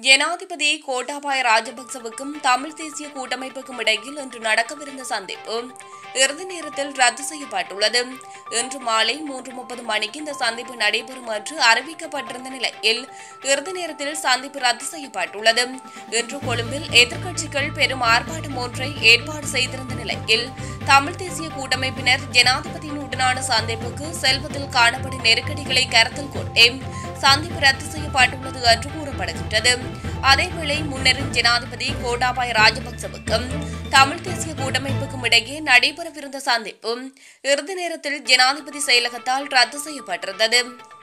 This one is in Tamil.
ஜனாதிபதி கோட்டாபாய ராஜபக்சவுக்கும் தமிழ் தேசிய கூட்டமைப்புக்கும் இடையில் இன்று நடக்கவிருந்த சந்திப்பு இறுதி நேரத்தில் ரத்து செய்யப்பட்டுள்ளது இன்று மாலை மூன்று முப்பது மணிக்கு இந்த சந்திப்பு நடைபெறும் என்று அறிவிக்கப்பட்டிருந்த நிலையில் இறுதி நேரத்தில் சந்திப்பு ரத்து செய்யப்பட்டுள்ளது இன்று கொழும்பில் எதிர்க்கட்சிகள் பெரும் ஆர்ப்பாட்டம் ஒன்றை ஏற்பாடு செய்திருந்த நிலையில் தமிழ் தேசிய கூட்டமைப்பினர் ஜனாதிபதியினுடனான சந்திப்புக்கு செல்வதில் காணப்படும் நெருக்கடிகளை கருத்தில் கொண்டே சந்திப்பு ரத்து செய்யப்பட்டுள்ளது என்று கூறப்படுகின்றது அதேவேளை முன்னரும் ஜனாதிபதி கோட்டாபாய ராஜபக்சவுக்கும் தமிழ் தேசிய கூட்டமைப்புக்கும் இடையே நடைபெறவிருந்த சந்திப்பு இறுதி நேரத்தில் ஜனாதிபதி செயலகத்தால் ரத்து செய்யப்பட்டிருந்தது